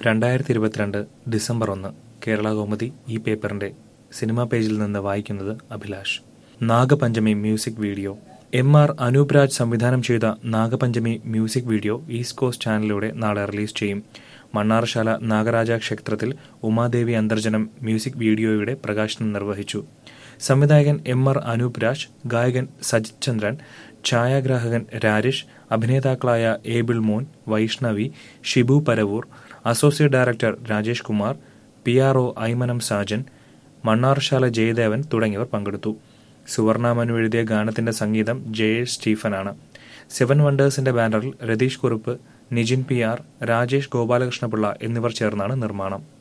രണ്ടായിരത്തി ഇരുപത്തിരണ്ട് ഡിസംബർ ഒന്ന് കേരള കൗമുദി ഈ പേപ്പറിന്റെ സിനിമാ പേജിൽ നിന്ന് വായിക്കുന്നത് Abhilash Nagapanchami music video M R Anoop Raj സംവിധാനം ചെയ്ത Nagapanchami music video east coast ചാനലിലൂടെ നാളെ റിലീസ് ചെയ്യും മണ്ണാറശാല നാഗരാജ ക്ഷേത്രത്തിൽ ഉമാദേവി അന്തർജനം മ്യൂസിക് വീഡിയോയുടെ പ്രകാശനം നിർവഹിച്ചു സംവിധായകൻ എം ആർ അനൂപ് രാജ് ഗായകൻ സജിത് ചന്ദ്രൻ ഛായാഗ്രാഹകൻ രാജേഷ് അഭിനേതാക്കളായ Abel Mon Vaishnavi Shibu Paravur associate director Rajesh Kumar P R O Aymanam Sajan Mannarasala Jayadevan തുടങ്ങിയവർ പങ്കെടുത്തു സുവർണാമനു എഴുതിയ ഗാനത്തിന്റെ സംഗീതം ജയേഷ് സ്റ്റീഫനാണ് സെവൻ വണ്ടേഴ്സിന്റെ ബാനറിൽ രതീഷ് കുറുപ്പ് നിജിൻ പി ആർ രാജേഷ് ഗോപാലകൃഷ്ണപിള്ള എന്നിവർ ചേർന്നാണ് നിർമ്മാണം